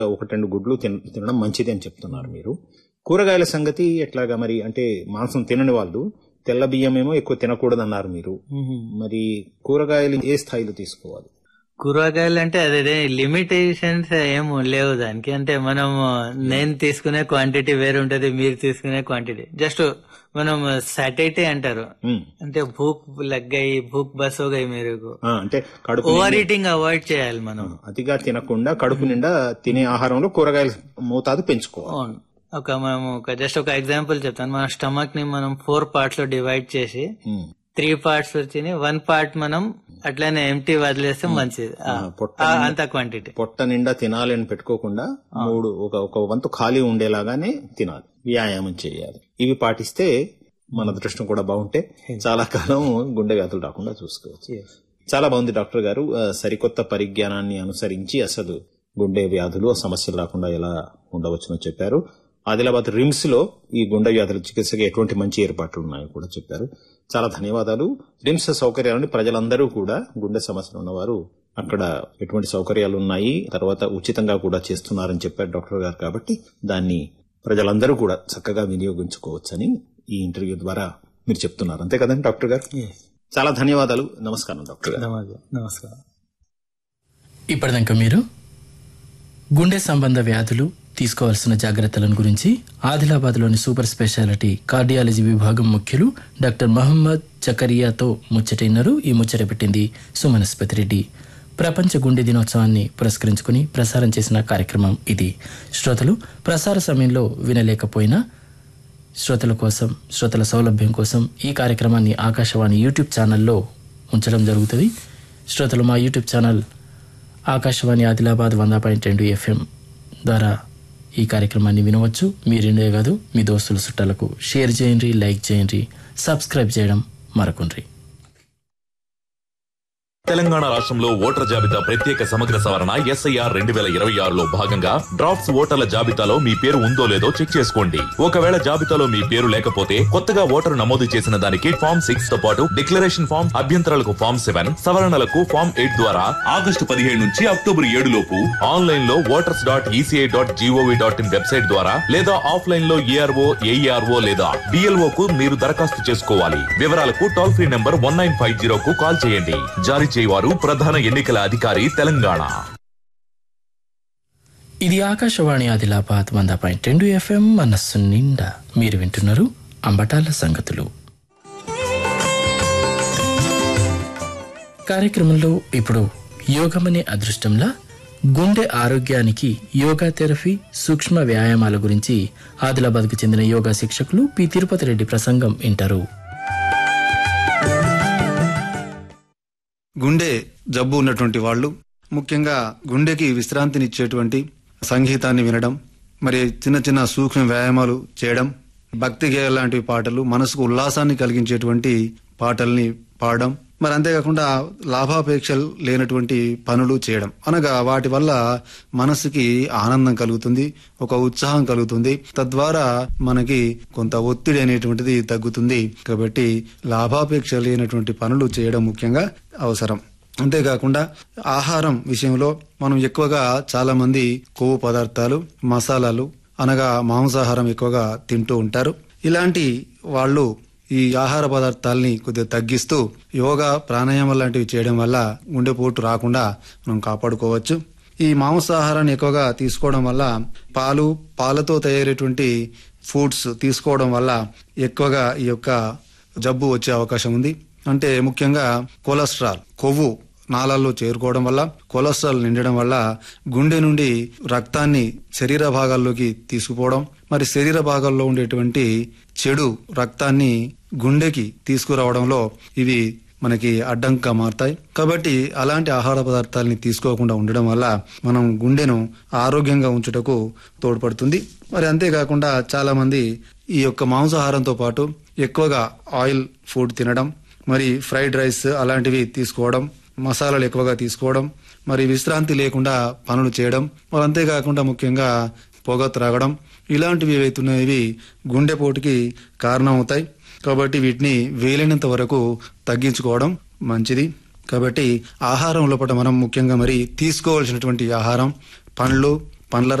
ఒకటి రెండు గుడ్లు తిన- తినడం మంచిది అని చెప్తున్నారు మీరు కూరగాయల సంగతి ఎట్లాగా మరి అంటే మాంసం తినని వాళ్ళు తెల్ల బియ్యం ఏమో ఎక్కువ తినకూడదు అన్నారు మీరు మరి కూరగాయలు ఏ స్థాయిలో తీసుకోవాలి కూరగాయలు అంటే అదే లిమిటేషన్స్ ఏం లేవు దానికి అంటే మనం నేను తీసుకునే క్వాంటిటీ వేరే ఉంటది మీరు తీసుకునే క్వాంటిటీ జస్ట్ మనం సాటైటీ అంటారు ఉమ్. అంటే భూక్ లగ్గాయి భూక్ బస్ హోగాయి మీరు ఆ, అంటే కడుపు ఓవర్ ఈటింగ్ అవాయిడ్ చేయాలి మనం అతిగా తినకుండా కడుపు నిండా తినే ఆహారంలో కూరగాయల మోతాదు పెంచుకోవాలి అవును ఒక మనం ఒక జస్ట్ ఒక ఎగ్జాంపుల్ చెప్తాను మన స్టమక్ ని మనం ఫోర్ పార్ట్స్ లో డివైడ్ చేసి ఉమ్. త్రీ పార్ట్స్ వచ్చినాయి వన్ పార్ట్ మనం అట్లనే ఎంటీ వదిలేస్తే మంచిది ఆ, పొట్ట ఆ, అంత క్వాంటిటీ పొట్ట నిండా తినాలి అని పెట్టుకోకుండా మూడు ఒక ఒక వంతు ఖాళీ ఉండేలాగానే తినాలి వ్యాయామం చేయాలి ఇవి పాటిస్తే మన దృష్టం కూడా బాగుంటే చాలా కాలం గుండె వ్యాధులు రాకుండా చూసుకోవచ్చు చాలా బాగుంది డాక్టర్ గారు ఆ, సరికొత్త పరిజ్ఞానాన్ని అనుసరించి అసలు గుండె వ్యాధులు ఆ సమస్యలు రాకుండా ఎలా ఉండవచ్చునో చెప్పారు ఆదిలాబాద్ రిమ్స్ లో ఈ గుండె వ్యాధుల చికిత్సకి ఎటువంటి మంచి ఏర్పాట్లు ఉన్నాయో కూడా చెప్పారు చాలా ధన్యవాదాలు రిమ్స్ సౌకర్యాలని ప్రజలందరూ కూడా గుండె సమస్యలు ఉన్నవారు అక్కడ ఎటువంటి సౌకర్యాలు ఉన్నాయి తర్వాత ఉచితంగా కూడా చేస్తున్నారని చెప్పారు డాక్టర్ గారు కాబట్టి దాన్ని ప్రజలందరూ కూడా చక్కగా వినియోగించుకోవచ్చని ఈ ఇంటర్వ్యూ ద్వారా మీరు చెప్తున్నారు అంతే కదండి డాక్టర్ గారు చాలా ధన్యవాదాలు నమస్కారం డాక్టర్ గారు నమస్కారం ఇప్పటిదాకా మీరు గుండె సంబంధ వ్యాధులు తీసుకోవాల్సిన జాగ్రత్తలను గురించి ఆదిలాబాద్లోని సూపర్ స్పెషాలిటీ కార్డియాలజీ విభాగం ముఖ్యులు డాక్టర్ మహమ్మద్ చకరియాతో ముచ్చటైనారు ఈ ముచ్చట పెట్టింది సుమనస్పతి రెడ్డి ప్రపంచ గుండె దినోత్సవాన్ని పురస్కరించుకుని ప్రసారం చేసిన కార్యక్రమం ఇది శ్రోతలు ప్రసార సమయంలో వినలేకపోయినా శ్రోతల కోసం శ్రోతల సౌలభ్యం కోసం ఈ కార్యక్రమాన్ని ఆకాశవాణి యూట్యూబ్ ఛానల్లో ఉంచడం జరుగుతుంది శ్రోతలు మా యూట్యూబ్ ఛానల్ ఆకాశవాణి ఆదిలాబాద్ వంద పాయింట్ రెండు ఎఫ్ఎం ద్వారా ఈ కార్యక్రమాన్ని వినవచ్చు మీరిండే కాదు మీ దోస్తుల చుట్టాలకు షేర్ చేయండి లైక్ చేయండి సబ్స్క్రైబ్ చేయడం మరకుండ్రి తెలంగాణ రాష్ట్రంలో ఓటర్ జాబితా ప్రత్యేక సమగ్ర సవరణ ఎస్ఐఆర్ రెండు వేల ఇరవై ఆరులో భాగంగా డ్రాఫ్ట్స్ ఓటర్ల జాబితాలో మీ పేరు ఉందో లేదో చెక్ చేసుకోండి ఒకవేళ జాబితాలో మీ పేరు లేకపోతే కొత్తగా ఓటరు నమోదు చేసిన దానికి ఫామ్ సిక్స్ తో పాటు డిక్లరేషన్ ఫామ్ అభ్యంతరాలకు ఫామ్ సెవెన్ సవరణలకు ఫామ్ ఎయిట్ ద్వారా ఆగస్టు పదిహేడు నుంచి అక్టోబర్ ఏడు లోపు ఆన్లైన్ లో voters dot ECI dot G O V dot in website ద్వారా లేదా ఆఫ్లైన్ లో ఏఆర్ఓ ఏఈఆర్ఓ లేదా డిఎల్ఓ కు మీరు దరఖాస్తు చేసుకోవాలి వివరాలకు toll free number one nine five zero కు కాల్ చేయండి జారీ చేయవారు ప్రధాన ఎన్నికల అధికారి తెలంగాణ ఇది ఆకాశవాణి ఆదిలాబాద్ వంద పాయింట్ రెండు ఎఫ్ఎం మనస్సు నిండా మీరు వింటున్నారు అంబటాల సంగతులు కార్యక్రమంలో ఇప్పుడు యోగమనే అదృష్టంలా గుండె ఆరోగ్యానికి యోగా థెరపీ సూక్ష్మ వ్యాయామాల గురించి ఆదిలాబాద్కు చెందిన యోగా శిక్షకులు పి తిరుపతి రెడ్డి ప్రసంగం వింటారు గుండె జబ్బు ఉన్నటువంటి వాళ్ళు ముఖ్యంగా గుండెకి విశ్రాంతినిచ్చేటువంటి సంగీతాన్ని వినడం మరి చిన్న చిన్న సూక్ష్మ వ్యాయామాలు చేయడం భక్తి గేయ లాంటి పాటలు మనసుకు ఉల్లాసాన్ని కలిగించేటువంటి పాటల్ని పాడడం మరి అంతేకాకుండా లాభాపేక్షలు లేనటువంటి పనులు చేయడం అనగా వాటి వల్ల మనసుకి ఆనందం కలుగుతుంది ఒక ఉత్సాహం కలుగుతుంది తద్వారా మనకి కొంత ఒత్తిడి అనేటువంటిది తగ్గుతుంది కాబట్టి లాభాపేక్ష లేనటువంటి పనులు చేయడం ముఖ్యంగా అవసరం అంతేకాకుండా ఆహారం విషయంలో మనం ఎక్కువగా చాలా మంది కొవ్వు పదార్థాలు మసాలాలు అనగా మాంసాహారం ఎక్కువగా తింటూ ఉంటారు ఇలాంటి వాళ్ళు ఈ ఆహార పదార్థాలని కొద్దిగా తగ్గిస్తూ యోగా ప్రాణాయామం లాంటివి చేయడం వల్ల గుండెపోటు రాకుండా మనం కాపాడుకోవచ్చు ఈ మాంసాహారాన్ని ఎక్కువగా తీసుకోవడం వల్ల పాలు పాలతో తయారైనటువంటి ఫుడ్స్ తీసుకోవడం వల్ల ఎక్కువగా ఈ యొక్క జబ్బు వచ్చే అవకాశం ఉంది అంటే ముఖ్యంగా కొలెస్ట్రాల్ కొవ్వు నాళాల్లో చేరుకోవడం వల్ల కొలెస్ట్రాల్ నిండడం వల్ల గుండె నుండి రక్తాన్ని శరీర భాగాల్లోకి తీసుకుపోవడం మరి శరీర భాగాల్లో ఉండేటువంటి చెడు రక్తాన్ని గుండెకి తీసుకురావడంలో ఇవి మనకి అడ్డంగా మారుతాయి కాబట్టి అలాంటి ఆహార పదార్థాలని తీసుకోకుండా ఉండడం వల్ల మనం గుండెను ఆరోగ్యంగా ఉంచుటకు తోడ్పడుతుంది మరి అంతేకాకుండా చాలా మంది ఈ యొక్క మాంసాహారంతో పాటు ఎక్కువగా ఆయిల్ ఫుడ్ తినడం మరి ఫ్రైడ్ రైస్ అలాంటివి తీసుకోవడం మసాలాలు ఎక్కువగా తీసుకోవడం మరి విశ్రాంతి లేకుండా పనులు చేయడం మరి అంతేకాకుండా ముఖ్యంగా పొగ త్రాగడం ఇలాంటివి ఏవైతున్నాయి ఇవి గుండెపోటుకి కారణమవుతాయి కాబట్టి వీటిని వీలైనంత వరకు తగ్గించుకోవడం మంచిది కాబట్టి ఆహారం లోపల మనం ముఖ్యంగా మరి తీసుకోవాల్సినటువంటి ఆహారం పండ్లు పండ్ల